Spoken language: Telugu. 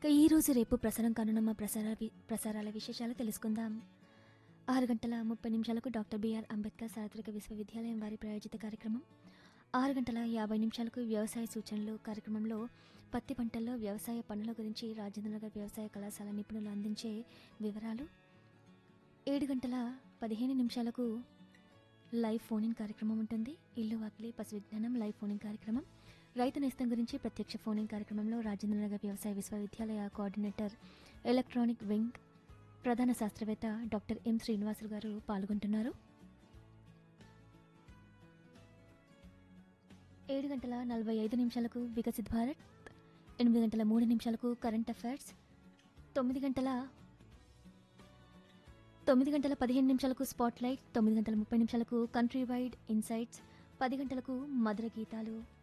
ఇక ఈరోజు రేపు ప్రసారం కానున్న మా ప్రసార వి- ప్రసారాల విశేషాలు తెలుసుకుందాం ఆరు గంటల ముప్పై నిమిషాలకు డాక్టర్ బిఆర్ అంబేద్కర్ చారిత్రక విశ్వవిద్యాలయం వారి ప్రాయోజిత కార్యక్రమం ఆరు గంటల యాభై నిమిషాలకు వ్యవసాయ సూచనలు కార్యక్రమంలో పత్తి పంటల్లో వ్యవసాయ పనుల గురించి రాజేంద్రనగర్ వ్యవసాయ కళాశాల నిపుణులు అందించే వివరాలు ఏడు గంటల పదిహేను నిమిషాలకు లైవ్ ఫోన్ ఇన్ కార్యక్రమం ఉంటుంది ఇల్లు వాకిలి పశు విజ్ఞానం లైవ్ ఫోన్ ఇన్ కార్యక్రమం రైతు నేస్తం గురించి ప్రత్యక్ష ఫోన్ ఇన్ కార్యక్రమంలో రాజేంద్రనగర్ వ్యవసాయ విశ్వవిద్యాలయ కోఆర్డినేటర్ ఎలక్ట్రానిక్ వింగ్ ప్రధాన శాస్త్రవేత్త డాక్టర్ ఎం శ్రీనివాసులు గారు పాల్గొంటున్నారు ఏడు గంటల నలభై ఐదు నిమిషాలకు వికసిత్ భారత్ ఎనిమిది గంటల మూడు నిమిషాలకు కరెంట్ అఫైర్స్ తొమ్మిది గంటల తొమ్మిది గంటల పదిహేను నిమిషాలకు స్పాట్ లైట్ తొమ్మిది గంటల ముప్పై నిమిషాలకు కంట్రీ వైడ్ ఇన్సైట్స్ పది గంటలకు మధుర గీతాలు